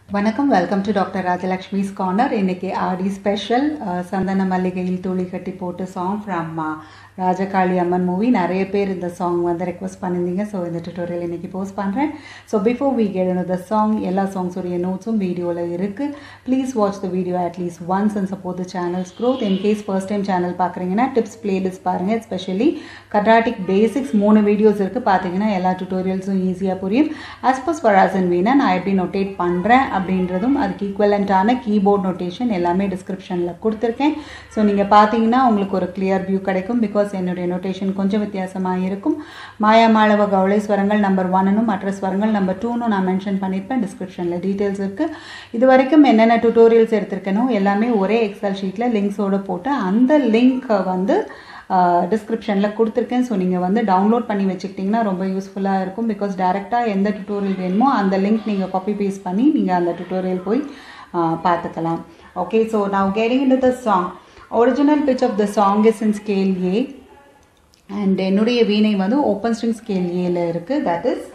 வணக்கம் welcome to doctor Rajalakshmi's corner இன்னைக்கு Aadi special சந்தன மல்லிகையில் துளி கட்டி போட்டு song from Rajakali Amman movie நிறைய பேர் இந்த சாங் வந்து ரெக்வஸ்ட் பண்ணியிருந்தீங்க ஸோ இந்த டுட்டோரியல் இன்னைக்கு போஸ்ட் பண்ணுறேன் so before we get the song எல்லா சாங்ஸுடைய நோட்ஸும் வீடியோவில் இருக்குது please watch the video at least once and support the channel's growth in case first time channel பார்க்குறீங்கன்னா டிப்ஸ் பிளேலிஸ்ட் பாருங்கள் எஸ்பெஷலி கர்நாடிக் பேசிக்ஸ் மூணு வீடியோஸ் இருக்குது பார்த்தீங்கன்னா எல்லா டுட்டோரியல்ஸும் ஈஸியாக புரியும் ஆஸ் பஸ் வராசன் வீணா நான் எப்படி நோட்டேட் பண்ணுறேன் அப்படின்றதும் அதுக்கு ஈக்குவலண்ட்டான கீபோர்ட் நோட்டேஷன் எல்லாமே டிஸ்கிரிப்ஷனில் கொடுத்துருக்கேன் ஸோ நீங்கள் பார்த்தீங்கன்னா உங்களுக்கு ஒரு கிளியர் வியூ கிடைக்கும் பிகாஸ் என்னுடைய நோட்டேஷன் கொஞ்சம் வித்தியாசமாக இருக்கும் மாயா மாளவ கவுளை ஸ்வரங்கள் நம்பர் ஒன்னும் மற்ற ஸ்வரங்கள் நம்பர் டூனும் நான் மென்ஷன் பண்ணியிருப்பேன் டிஸ்கிரிப்ஷனில் டீட்டெயில்ஸ் இருக்குது இது வரைக்கும் என்னென்ன டுட்டோரியல்ஸ் எடுத்திருக்கேனோ எல்லாமே ஒரே எக்ஸல் ஷீட்டில் லிங்க்ஸோடு போட்டு அந்த லிங்க்கை வந்து டிஸ்கிரிப்ஷனில் கொடுத்துருக்கேன் ஸோ நீங்கள் வந்து டவுன்லோட் பண்ணி வச்சுக்கிட்டிங்கன்னா ரொம்ப யூஸ்ஃபுல்லாக இருக்கும் பிகாஸ் டேரெக்டாக எந்த டுட்டோரியல் வேணுமோ அந்த லிங்க் நீங்கள் காப்பி பேஸ்ட் பண்ணி நீங்கள் அந்த டுட்டோரியல் போய் பார்த்துக்கலாம் ஓகே ஸோ நான் getting in the song original pitch of the song is in scale A and என்னுடைய வீணை வந்து ஓப்பன் ஸ்ட்ரிங் ஸ்கேல் ஏல இருக்குது that is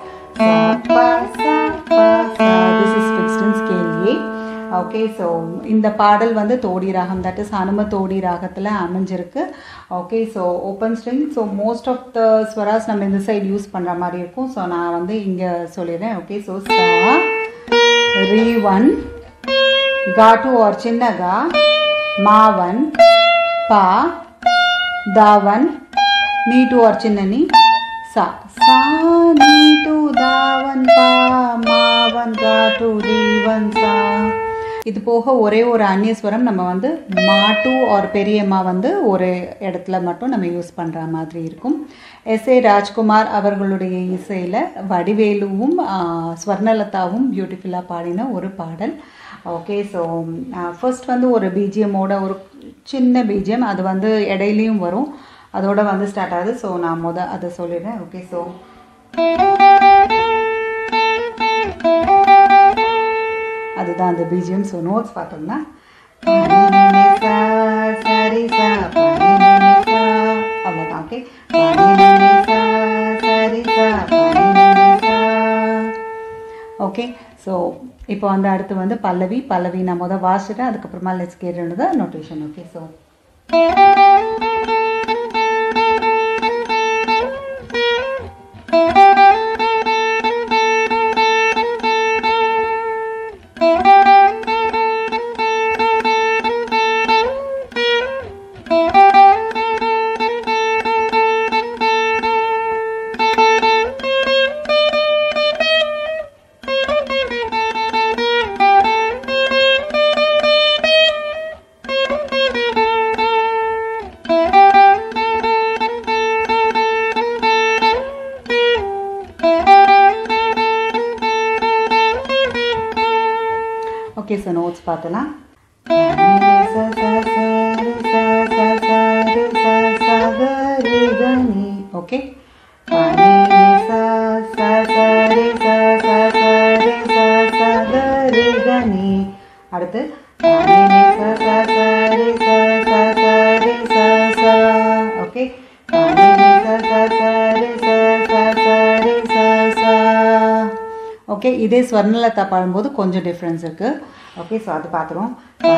this is fixed in scale A okay so இந்த பாடல் வந்து தோடி ராகம் தட் இஸ் ஹனும தோடி ராகத்தில் அமைஞ்சிருக்கு okay so open string so most of the swaras நம்ம இந்த சைடு யூஸ் பண்ணுற மாதிரி இருக்கும் ஸோ நான் வந்து இங்கே சொல்லிடுறேன் ஓகே ஸோ சா ரீ ஒன் கா டு ஆர் சின்ன கா மாவன் பா தாவன் நீ டு ஆர் சின்ன நீ சா சா நீ டு தாவன் பா மாவன் கா டு ரீவன் சா இது போக ஒரே ஒரு அந்நியஸ்வரம் நம்ம வந்து மாட்டு ஒரு பெரியம்மா வந்து ஒரு இடத்துல மட்டும் நம்ம யூஸ் பண்ணுற மாதிரி இருக்கும் எஸ் ஏ ராஜ்குமார் அவர்களுடைய இசையில் வடிவேலுவும் ஸ்வர்ணலதாவும் பியூட்டிஃபுல்லாக பாடின ஒரு பாடல் ஓகே ஸோ ஃபர்ஸ்ட் வந்து ஒரு பிஜிஎம்மோட ஒரு சின்ன பிஜிஎம் அது வந்து இடையிலையும் வரும் அதோட வந்து ஸ்டார்ட் ஆகுது ஸோ நான் முத அதை சொல்லிடுறேன் ஓகே ஸோ அதுதான் அந்த பிஜிஎம் ஸோ நோட்ஸ் பார்த்தோம்னா சரி சா அவ்வளோதான் ஓகே சரி சா ஓகே ஸோ இப்போ வந்து அடுத்து வந்து பல்லவி பல்லவி நான் முதல் வாசிட்டேன் அதுக்கப்புறமா லெட்ஸ் கேட்டு notation okay so okay so notes பார்த்தலாம் ஓகே அடுத்து ஓகே ஓகே இதே ஸ்வர்ணலதா பாடும்போது கொஞ்சம் டிஃப்ரென்ஸ் இருக்குது ஓகே ஸோ அது பார்த்துருவோம்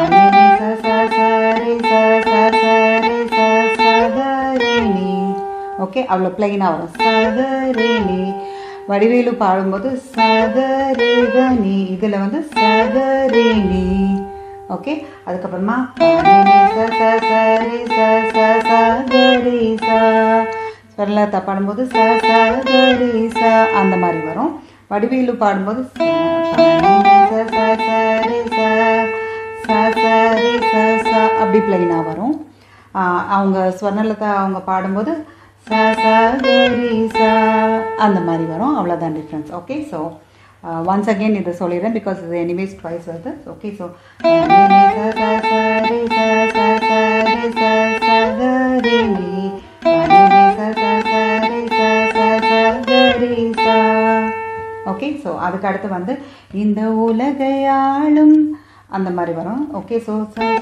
ஓகே அவ்வளோ பிளைனாக வரும் சதரேனி வடிவேலு பாடும்போது சதரேகனி இதில் வந்து சதரேனி ஓகே அதுக்கப்புறமா ஸ்வர்ணலதா பாடும்போது ச சரி ச அந்த மாதிரி வரும் வடிவேலு பாடும்போது அப்படி பிளைனாக வரும் அவங்க ஸ்வர்ணலதா அவங்க பாடும்போது ச சரி ச அந்த மாதிரி வரும் அவ்வளோதான் difference okay so once again இதை சொல்லிடுறேன் பிகாஸ் இது எனிவேஸ் ட்வைஸ் வருது ஓகே ஸோ ஓகே ஸோ அதுக்கு அடுத்து வந்து இந்த உலகையாளும் அந்த மாதிரி வரும் ஓகே ஸோ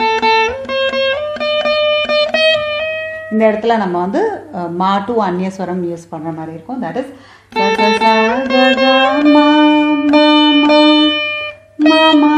இந்த இடத்துல நம்ம வந்து மாட்டு அந்நியஸ்வரம் யூஸ் பண்ணுற மாதிரி இருக்கும் தட் இஸ் மா மா மா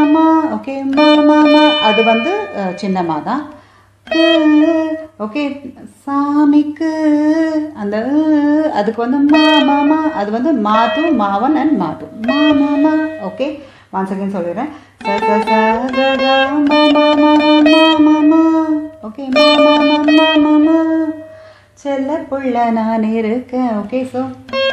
ஓகே மா மா மா அது வந்து அஹ், சின்னமா தான் ஓகே சாமிக்கு அந்த அஹ், அதுக்கு வந்து மா மாமா அது வந்து மாது மாவன் அண்ட் மாது மா மாமா ஓகே ஒன்ஸ் அகைன் சொல்லிடுறேன் ச ச ச க க ம ம ம ம ம ம ஓகே மா மா மா மா மா மா செல்ல புள்ள நான் இருக்கேன் ஓகே ஸோ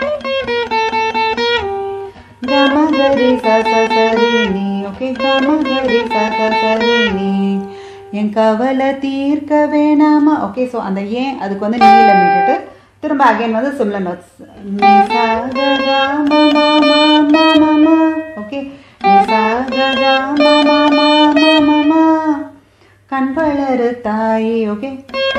கமகரி சசசரிணி ஓகே கமகரி சசசரிணி என் கவலை தீர்க்க வேணாமா ஓகே ஸோ அந்த ஏன் அதுக்கு வந்து நீல மீட்டுட்டு திரும்ப அகைன் வந்து சிம்லர் நோட்ஸ் நீ சா க க ம ம ம ம ம ம ஓகே நீ சா க க ம ம ம ம ம ம கண் வளரு தாயி ஓகே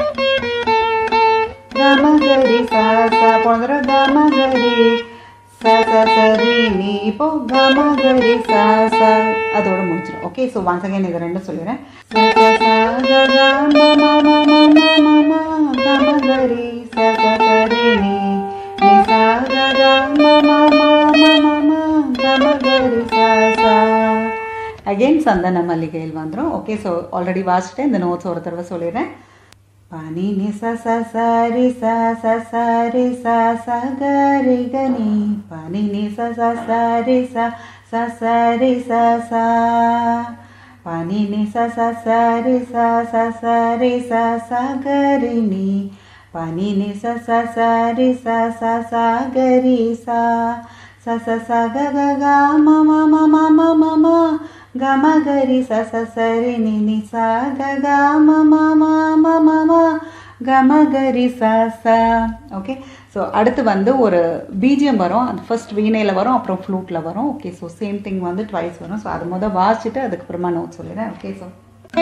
கமகரி சா சா போன தடவை கமகரி ச ச சரி நீ இப்போ கமகரி சா சா அதோட முடிச்சிடும் ஓகே ஸோ ஒன்ஸ் அகைன் இது ரெண்டும் சொல்லிடுறேன் ச ச ச க க ம ம ம ம ம ம ம கமகரி ச ச சரி நீ நீ சா க க ம ம ம ம ம ம கமகரி சா சா அகெயின் சந்தன மல்லிகையில் வந்துடும் ஓகே ஸோ ஆல்ரெடி வாசிட்டேன் இந்த நோட்ஸ் ஒரு தடவை சொல்லிடுறேன் பனி நி ச ச ச ரி ச ச ச ரி ச ச க ரி க நி பனி நி ச ச ச ரி ச ச ச ரி ச ச பனி நி ச ச ச ரி ச ச ச ரி ச ச க ரி நி பனி நி ச ச ச ரி ச ச ச க ரி ச ச ச ச க க க ம ம ம ம ம ம ம க ம க ரி ச ச ச ரி நி நி ச க க ம ம ம ம ம ம க ம க ரி ச ச ஓகே ஸோ அடுத்து வந்து ஒரு பிஜிஎம் வரும் அது ஃபர்ஸ்ட் வீணையில் வரும் அப்புறம் ஃப்ளூட்டில் வரும் ஓகே ஸோ சேம் திங் வந்து ட்வைஸ் வரும் ஸோ அது முதல் வாசிச்சுட்டு அதுக்கப்புறமா நோட் சொல்லிடுறேன் okay so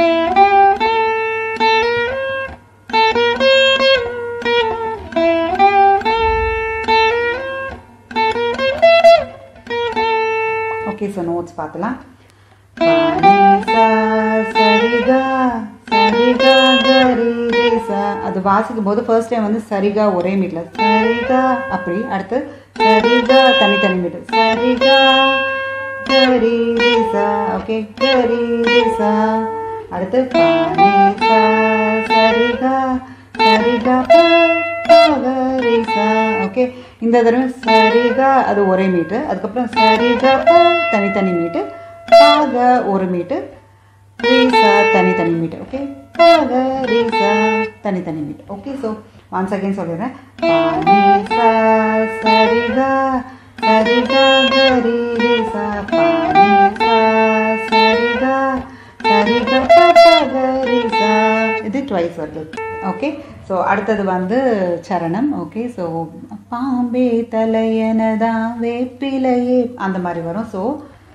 okay so notes பார்க்கலாம் பனி சா சரிகா சரிகா கரி ரே சா அது வாசிக்கும் போது ஃபர்ஸ்ட் டைம் வந்து சரிகா ஒரே மீட்ல சரிகா அப்படி அடுத்து சரிகா தனித்தனி மீட்டு சரிகா கரி ரே சா ஓகே கரி ரே சா அடுத்து பனி சா சரிகா சரிகா ப பகரி சா ஓகே இந்த தடவை சரிகா அது ஒரே மீட்டு அதுக்கப்புறம் சரிகா ப தனித்தனி மீட்டு பாக ஒரு மீட்டு ரீசா தனித்தனி மீட்டு ஓகே பாக ரீசா தனித்தனி மீட்டு ஓகே ஸோ ஒன்ஸ் அகைன் சொல்லிடுறேன் பானி சா சரிகா சரிகா கரி ரீசா பானி சா சரிகா சரிகா பாக ரீசா இது ட்வைஸ் வருது ஓகே ஸோ அடுத்தது வந்து சரணம் ஓகே ஸோ பாம்பே தலையனதான் வேப்பிலையே அந்த மாதிரி வரும் so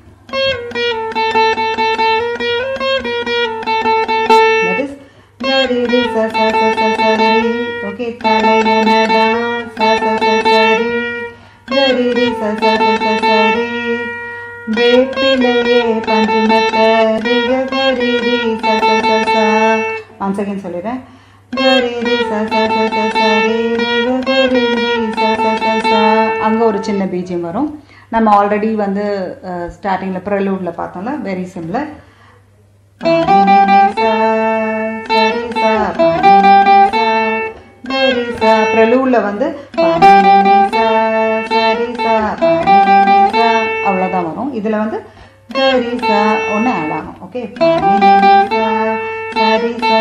that is gari ri sa sa sa sa sa ri okay talayanada sa sa sa sa ri gari ri sa sa sa sa sa ri வேப்பிலையே பஞ்சுமத்த ரிக கரி ரி ச ச ச ச ஒன்ஸ் அகைன் சொல்லிடுறேன் கரி ரி ச ச ச ச ச ரி ரிக கரி ரி ச ச ச ச அங்கே ஒரு சின்ன பீஜியம் வரும் நம்ம ஆல்ரெடி வந்து ஸ்டார்டிங்கில் ப்ரெலூடில் பார்த்தோம்ல வெரி சிம்லர் ப்ரெலூடில் வந்து அவ்வளோதான் வரும் இதில் வந்து கரிசா ஒன்று ஆட் ஆகும் ஓகே சரிசா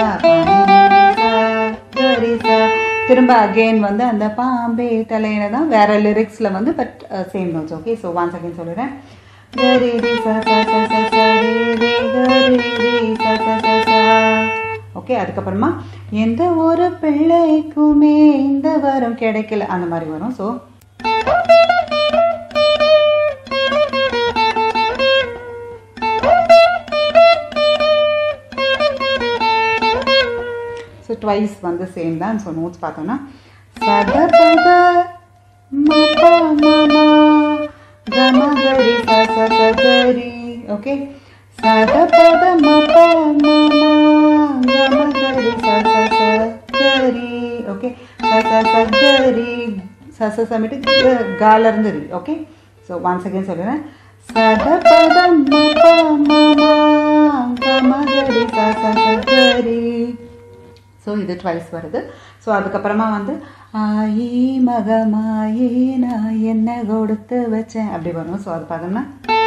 கரிசா திரும்ப அகெயின் வந்து அந்த பாம்பே தலையில தான் வேற லிரிக்ஸில் வந்து but same notes okay so once again சொல்லிடுறேன் கரி ரி ச ச ச ச ச ரி ரி கரி ரி ச ச ச ச ஓகே அதுக்கப்புறமா எந்த ஒரு பிள்ளைக்குமே இந்த வரம் கிடைக்கல அந்த மாதிரி வரும் ஸோ ஸோ ட்வைஸ் வந்து சேம் தான் ஸோ நோட்ஸ் பார்த்தோம்னா சத பத மப மமா கம கரி ச ச ச கரி ஓகே சத பத மப மமா கம கரி ச ச ச கரி ஓகே ச ச ச கரி ச ச சமிட்டு கால இருந்து ரி ஓகே ஸோ ஒன்ஸ் அகைன் சொல்லுறேன் சத பத மப மமா ஸோ இது ட்வைஸ் வருது ஸோ அதுக்கப்புறமா வந்து ஆயி மகமாயி நான் என்ன கொடுத்து வச்சேன் அப்படி வரும் ஸோ அது பார்த்தோம்னா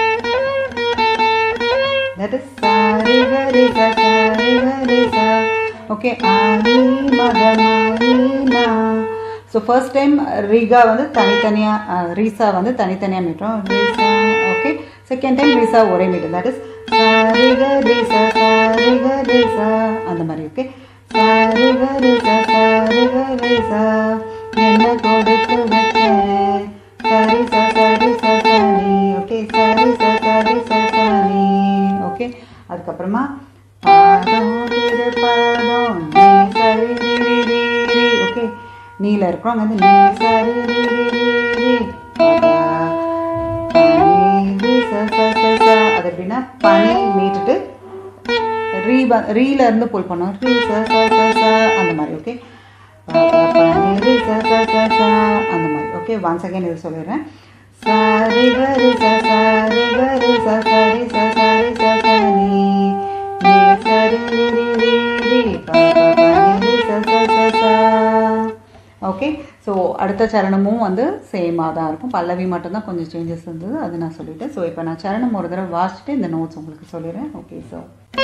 தட் இஸ் சாரி கரி சா சாரி கரி சா ஓகே ஆயி மகமாயி நான் ஸோ ஃபர்ஸ்ட் டைம் ரீகா வந்து தனித்தனியாக ரீசா வந்து தனித்தனியாக மீட்டோம் ரீசா ஓகே செகண்ட் டைம் ரீசா ஒரே மீட்டர் தட் இஸ் சாரிக ரீசா சாரிக ரீசா அந்த மாதிரி ஓகே சாரிக ரீசா சாரிக ரீசா என்ன கொடுத்து வச்சேன் சரி சா சரி சா சனி ஓகே சரி சா சரி சா சனி ஓகே அதுக்கப்புறமா பாதம் திருப்பாதம் நீ சரி ரி ரி ரி ரி ஓகே நீல இருக்கிறோம் அங்க வந்து நீ சரி ரி ரி ரி ரி பா, பனி, ரி, ச, ச, ச, ச. அது எப்படின்னா பனி மீட்டுட்டு ரீ வ- ரீல இருந்து புல் பண்ணோம் ரீ ச ச ச ச அந்த மாதிரி ஓகே பனி ரி ச ச ச ச அந்த மாதிரி ஓகே ஒன்ஸ் அகைன் இது சொல்லிடுறேன் சரி கரி ச சரி கரி ச சரி ச சரி ச ச நீ நீ சரி ரி ரி ரி ரி ப ப பனி ரி ச ச ச ச ஓகே ஸோ அடுத்த சரணமும் வந்து சேமாக தான் இருக்கும் பல்லவி மட்டும்தான் கொஞ்சம் சேஞ்சஸ் இருந்தது அது நான் சொல்லிட்டேன் ஸோ இப்போ நான் சரணம் ஒரு தடவை வாசிச்சுட்டு இந்த நோட்ஸ் உங்களுக்கு சொல்லிடுறேன் okay so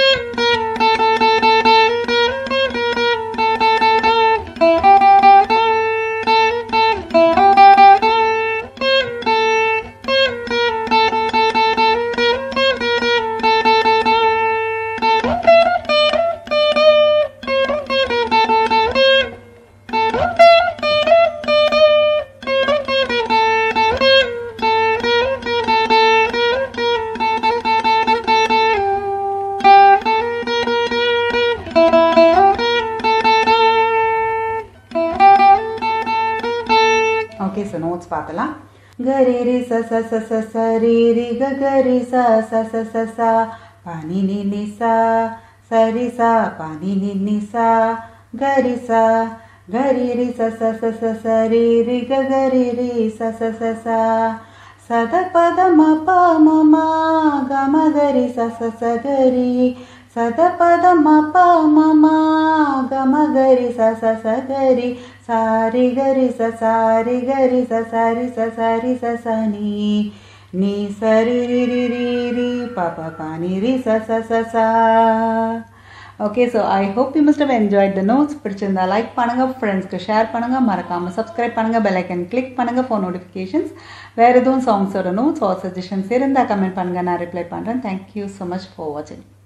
okay so notes பார்க்கலாம் கரி ரி ச ச ச ச ச ரி ரி க கரி ச ச ச ச ச பனி நி நி சா சரி சா பனி நி நி சா கரி சா கரி ரி ச ச ச ச ச ரி ரி க கரி ரி ச ச ச ச சத பத ம ப ம ம க ம கரி ச ச ச கரி சத பத ம ப ம ம க ம கரி ச ச ச கரி சாரி கரி ச சாரி கரி ச சாரி ச சாரி ச ச நீ நீ சரி ரி ரி ரி ரி ப ப ப நீ ரி ச ச ச ச okay so I hope you must have enjoyed the notes பிடிச்சிருந்தா லைக் பண்ணுங்கள் ஃப்ரெண்ட்ஸ்க்கு ஷேர் பண்ணுங்கள் மறக்காமல் சப்ஸ்கிரைப் பண்ணுங்கள் பெல் ஐக்கன் கிளிக் பண்ணுங்கள் ஃபோன் நோட்டிஃபிகேஷன்ஸ் வேறு எதுவும் சாங்ஸோட நோட்ஸ் ஆர் சஜஷன்ஸ் இருந்தால் கமெண்ட் பண்ணுங்கள் நான் ரிப்ளை பண்ணுறேன் தேங்க்யூ ஸோ மச் ஃபார் வாட்சிங்